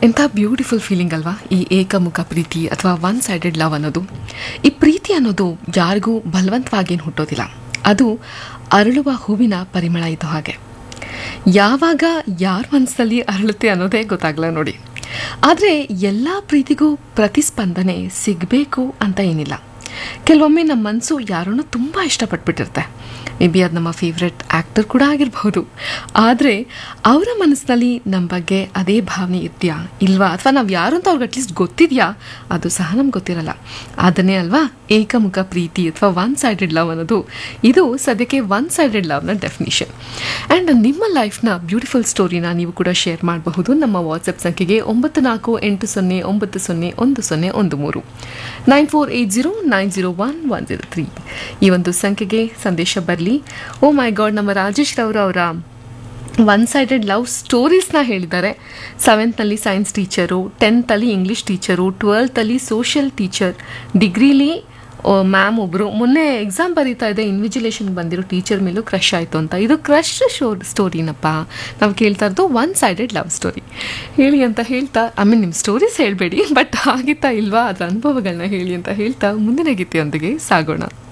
ಎಂಥ beautiful feeling ಅಲ್ವಾ ಈ ಏಕಮುಖ ಪ್ರೀತಿ ಅಥವಾ ಒನ್ ಸೈಡೆಡ್ ಲವ್ ಅನ್ನೋದು ಈ ಪ್ರೀತಿ ಅನ್ನೋದು ಯಾರಿಗೂ ಬಲವಂತವಾಗೇನು ಹುಟ್ಟೋದಿಲ್ಲ ಅದು ಅರಳುವ ಹೂವಿನ ಪರಿಮಳ ಇದ್ದ ಹಾಗೆ ಯಾವಾಗ ಯಾರ ಮನಸ್ಸಲ್ಲಿ ಅರಳುತ್ತೆ ಅನ್ನೋದೇ ಗೊತ್ತಾಗಲ್ಲ ನೋಡಿ ಆದರೆ ಎಲ್ಲ ಪ್ರೀತಿಗೂ ಪ್ರತಿಸ್ಪಂದನೆ ಸಿಗಬೇಕು ಅಂತ ಏನಿಲ್ಲ ಕೆಲವೊಮ್ಮೆ ನಮ್ಮ ಮನಸ್ಸು ಯಾರನ್ನೂ ತುಂಬ ಇಷ್ಟಪಟ್ಬಿಟ್ಟಿರುತ್ತೆ ಮೇ ಬಿ ಅದು ನಮ್ಮ ಫೇವ್ರೆಟ್ ಆ್ಯಕ್ಟರ್ ಕೂಡ ಆಗಿರಬಹುದು ಆದರೆ ಅವರ ಮನಸ್ಸಿನಲ್ಲಿ ನಮ್ಮ ಬಗ್ಗೆ ಅದೇ ಭಾವನೆ ಇದೆಯಾ ಇಲ್ವಾ ಅಥವಾ ನಾವು ಯಾರು ಅಂತ ಅವ್ರಿಗೆ ಅಟ್ಲೀಸ್ಟ್ ಗೊತ್ತಿದೆಯಾ ಅದು ಸಹ ನಮ್ಗೆ ಗೊತ್ತಿರಲ್ಲ ಅದನ್ನೇ ಅಲ್ವಾ ಏಕಮುಖ ಪ್ರೀತಿ ಅಥವಾ ಒನ್ ಸೈಡೆಡ್ ಲವ್ ಅನ್ನೋದು ಇದು ಸದ್ಯಕ್ಕೆ ಒನ್ ಸೈಡೆಡ್ ಲವ್ನ ಡೆಫಿನಿಷನ್ ಆ್ಯಂಡ್ ನಿಮ್ಮ ಲೈಫ್ನ ಬ್ಯೂಟಿಫುಲ್ ಸ್ಟೋರಿನ ನೀವು ಕೂಡ ಶೇರ್ ಮಾಡಬಹುದು ನಮ್ಮ ವಾಟ್ಸಪ್ ಸಂಖ್ಯೆಗೆ ಒಂಬತ್ತು ನಾಲ್ಕು ಎಂಟು ಸೊನ್ನೆ ಒಂಬತ್ತು ಸೊನ್ನೆ ಒಂದು ಸೊನ್ನೆ ಒಂದು ಮೂರು nine four eight zero nine zero one one zero three ಈ ಒಂದು ಸಂಖ್ಯೆಗೆ ಸಂದೇಶ ಬರಲಿ ಓ ಮೈ ಗಾಡ್ ನಮ್ಮ ರಾಜೇಶ್ ರವರು ಅವರ ಒನ್ ಸೈಡೆಡ್ ಲವ್ ಸ್ಟೋರೀಸ್ನ ಹೇಳಿದ್ದಾರೆ ಸೆವೆಂತ್ನಲ್ಲಿ ಸೈನ್ಸ್ ಟೀಚರು ಟೆಂತಲ್ಲಿ ಇಂಗ್ಲೀಷ್ ಟೀಚರು ಟ್ವೆಲ್ತಲ್ಲಿ ಸೋಷಿಯಲ್ ಟೀಚರ್ ಡಿಗ್ರಿಲಿ ಮ್ಯಾಮ್ ಒಬ್ಬರು ಮೊನ್ನೆ ಎಕ್ಸಾಮ್ ಬರೀತಾ ಇದೆ ಇನ್ವಿಜಿಲೇಷನ್ ಬಂದಿರೋ ಟೀಚರ್ ಮೇಲೂ ಕ್ರಶ್ ಆಯಿತು ಅಂತ ಇದು ಕ್ರಶ್ ಶೋ ಸ್ಟೋರಿನಪ್ಪ ನಾವು ಕೇಳ್ತಾ ಇರೋದು ಒನ್ ಸೈಡೆಡ್ ಲವ್ ಸ್ಟೋರಿ ಹೇಳಿ ಅಂತ ಹೇಳ್ತಾ ಐ ಮೀನ್ ನಿಮ್ಮ ಸ್ಟೋರೀಸ್ ಹೇಳಬೇಡಿ ಬಟ್ ಆಗಿತ್ತಾ ಇಲ್ವಾ ಅದರ ಅನುಭವಗಳನ್ನ ಹೇಳಿ ಅಂತ ಹೇಳ್ತಾ ಮುಂದಿನ ಗೀತೆಯೊಂದಿಗೆ ಸಾಗೋಣ